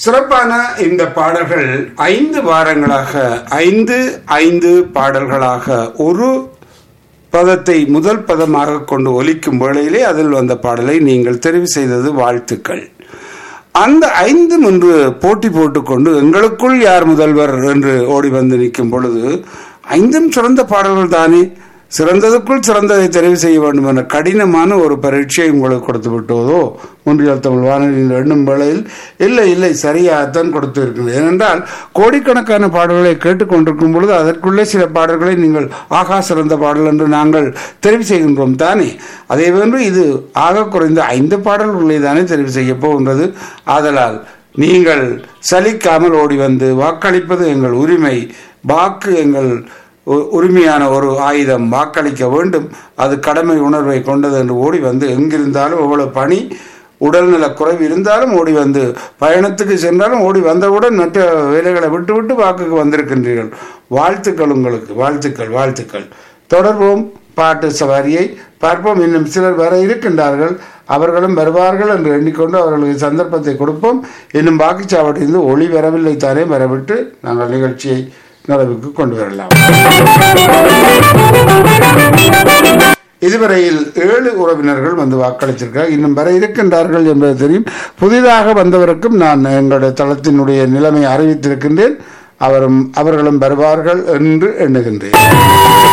சிறப்பான இந்த பாடல்கள் ஐந்து வாரங்களாக ஐந்து ஐந்து பாடல்களாக ஒரு பதத்தை முதல் பதமாக கொண்டு ஒலிக்கும் வேளையிலே அதில் வந்த பாடலை நீங்கள் தெரிவு செய்தது வாழ்த்துக்கள் அந்த ஐந்து ஒன்று போட்டி போட்டுக்கொண்டு எங்களுக்குள் யார் முதல்வர் என்று ஓடி வந்து நிற்கும் பொழுது ஐந்தும் சிறந்த பாடல்கள் தானே சிறந்ததுக்குள் சிறந்ததை தெரிவு செய்ய வேண்டும் என்ற கடினமான ஒரு பரீட்சை உங்களுக்கு கொடுத்து விட்டதோ ஒன்றியல் தமிழ் வானொலியில் எண்ணும் வேளையில் இல்லை இல்லை சரியாகத்தான் கொடுத்து இருக்கிறது ஏனென்றால் கோடிக்கணக்கான பாடல்களை கேட்டுக்கொண்டிருக்கும் பொழுது அதற்குள்ளே சில பாடல்களை நீங்கள் ஆகா சிறந்த பாடல் என்று நாங்கள் தெரிவு செய்கின்றோம் தானே அதே போன்று இது ஆக குறைந்த ஐந்து பாடல்களை தானே தெரிவு செய்ய போகின்றது ஆதலால் நீங்கள் சலிக்காமல் ஓடி வந்து வாக்களிப்பது எங்கள் உரிமை வாக்கு எங்கள் உ- உரிமையான ஒரு ஆயுதம் வாக்களிக்க வேண்டும் அது கடமை உணர்வை கொண்டது என்று ஓடி வந்து எங்கிருந்தாலும் எவ்வளவு பணி உடல்நல குறைவு இருந்தாலும் ஓடி வந்து பயணத்துக்கு சென்றாலும் ஓடி வந்தவுடன் மற்ற வேலைகளை விட்டுவிட்டு வாக்குக்கு வந்திருக்கின்றீர்கள் வாழ்த்துக்கள் உங்களுக்கு வாழ்த்துக்கள் வாழ்த்துக்கள் தொடர்வோம் பாட்டு சவாரியை பார்ப்போம் இன்னும் சிலர் வர இருக்கின்றார்கள் அவர்களும் வருவார்கள் என்று எண்ணிக்கொண்டு அவர்களுக்கு சந்தர்ப்பத்தை கொடுப்போம் இன்னும் வாக்குச்சாவடியிலிருந்து ஒளி வரவில்லை தானே வரவிட்டு நாங்கள் நிகழ்ச்சியை நிறைவுக்கு கொண்டு வரலாம் இதுவரையில் ஏழு உறவினர்கள் வந்து வாக்களித்திருக்கிறார் இன்னும் வர இருக்கின்றார்கள் என்பது தெரியும் புதிதாக வந்தவருக்கும் நான் எங்களுடைய தளத்தினுடைய நிலைமை அறிவித்திருக்கின்றேன் அவரும் அவர்களும் வருவார்கள் என்று எண்ணுகின்றேன்